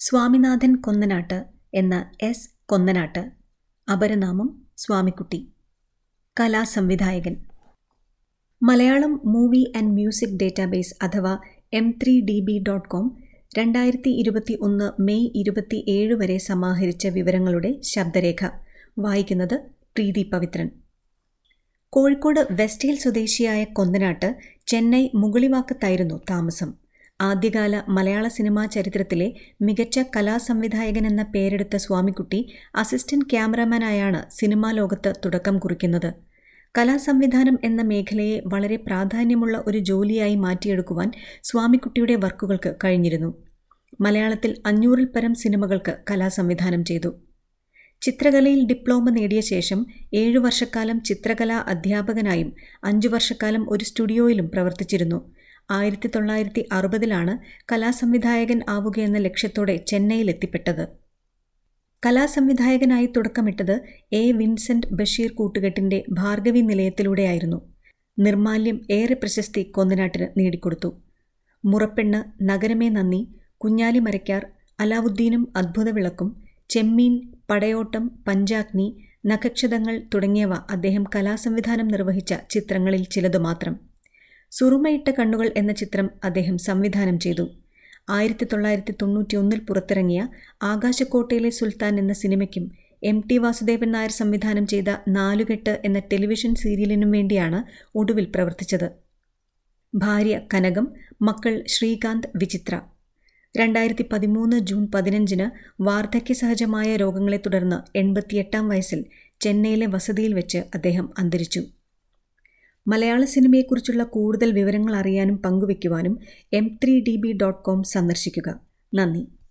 സ്വാമിനാഥൻ കൊന്നനാട്ട് എന്ന എസ് കൊന്നനാട്ട് അപരനാമം സ്വാമിക്കുട്ടി കലാസംവിധായകൻ Malayalam movie and music database അഥവാ M three D B dot com രണ്ടായിരത്തി ഇരുപത്തി ഒന്ന് മെയ് ഇരുപത്തി ഏഴ് വരെ സമാഹരിച്ച വിവരങ്ങളുടെ ശബ്ദരേഖ വായിക്കുന്നത് പ്രീതി പവിത്രൻ കോഴിക്കോട് വെസ്റ്റ് ഹിൽ സ്വദേശിയായ കൊന്നനാട്ട് ചെന്നൈ മുകളിവാക്കത്തായിരുന്നു താമസം ആദ്യകാല മലയാള സിനിമാ ചരിത്രത്തിലെ മികച്ച കലാസംവിധായകൻ എന്ന പേരെടുത്ത സ്വാമിക്കുട്ടി അസിസ്റ്റന്റ് ക്യാമറമാനായാണ് സിനിമാ ലോകത്ത് തുടക്കം കുറിക്കുന്നത് കലാസംവിധാനം എന്ന മേഖലയെ വളരെ പ്രാധാന്യമുള്ള ഒരു ജോലിയായി മാറ്റിയെടുക്കുവാൻ സ്വാമിക്കുട്ടിയുടെ വർക്കുകൾക്ക് കഴിഞ്ഞിരുന്നു മലയാളത്തിൽ അഞ്ഞൂറിൽ പരം സിനിമകൾക്ക് കലാസംവിധാനം ചെയ്തു ചിത്രകലയിൽ ഡിപ്ലോമ നേടിയ ശേഷം ഏഴു വർഷക്കാലം ചിത്രകലാ അധ്യാപകനായും അഞ്ചു വർഷക്കാലം ഒരു സ്റ്റുഡിയോയിലും പ്രവർത്തിച്ചിരുന്നു ആയിരത്തി തൊള്ളായിരത്തി അറുപതിലാണ് കലാസംവിധായകൻ ആവുകയെന്ന ലക്ഷ്യത്തോടെ ചെന്നൈയിലെത്തിപ്പെട്ടത് കലാസംവിധായകനായി തുടക്കമിട്ടത് എ വിൻസെന്റ് ബഷീർ കൂട്ടുകെട്ടിന്റെ ഭാർഗവി നിലയത്തിലൂടെയായിരുന്നു നിർമാല്യം ഏറെ പ്രശസ്തി കൊന്നനാട്ടിന് നേടിക്കൊടുത്തു മുറപ്പെണ്ണ് നഗരമേ നന്ദി കുഞ്ഞാലി മരയ്ക്കാർ അലാവുദ്ദീനും അത്ഭുതവിളക്കും ചെമ്മീൻ പടയോട്ടം പഞ്ചാഗ്നി നഖക്ഷതങ്ങൾ തുടങ്ങിയവ അദ്ദേഹം കലാസംവിധാനം നിർവഹിച്ച ചിത്രങ്ങളിൽ ചിലതു മാത്രം സുറുമയിട്ട കണ്ണുകൾ എന്ന ചിത്രം അദ്ദേഹം സംവിധാനം ചെയ്തു ആയിരത്തി തൊള്ളായിരത്തി തൊണ്ണൂറ്റി ഒന്നിൽ പുറത്തിറങ്ങിയ ആകാശക്കോട്ടയിലെ സുൽത്താൻ എന്ന സിനിമയ്ക്കും എം ടി വാസുദേവൻ നായർ സംവിധാനം ചെയ്ത നാലുകെട്ട് എന്ന ടെലിവിഷൻ സീരിയലിനും വേണ്ടിയാണ് ഒടുവിൽ പ്രവർത്തിച്ചത് ഭാര്യ കനകം മക്കൾ ശ്രീകാന്ത് വിചിത്ര രണ്ടായിരത്തി പതിമൂന്ന് ജൂൺ പതിനഞ്ചിന് വാർദ്ധക്യസഹജമായ രോഗങ്ങളെ തുടർന്ന് എൺപത്തിയെട്ടാം വയസ്സിൽ ചെന്നൈയിലെ വസതിയിൽ വെച്ച് അദ്ദേഹം അന്തരിച്ചു മലയാള സിനിമയെക്കുറിച്ചുള്ള കൂടുതൽ വിവരങ്ങൾ അറിയാനും പങ്കുവയ്ക്കുവാനും M three D B dot com സന്ദർശിക്കുക നന്ദി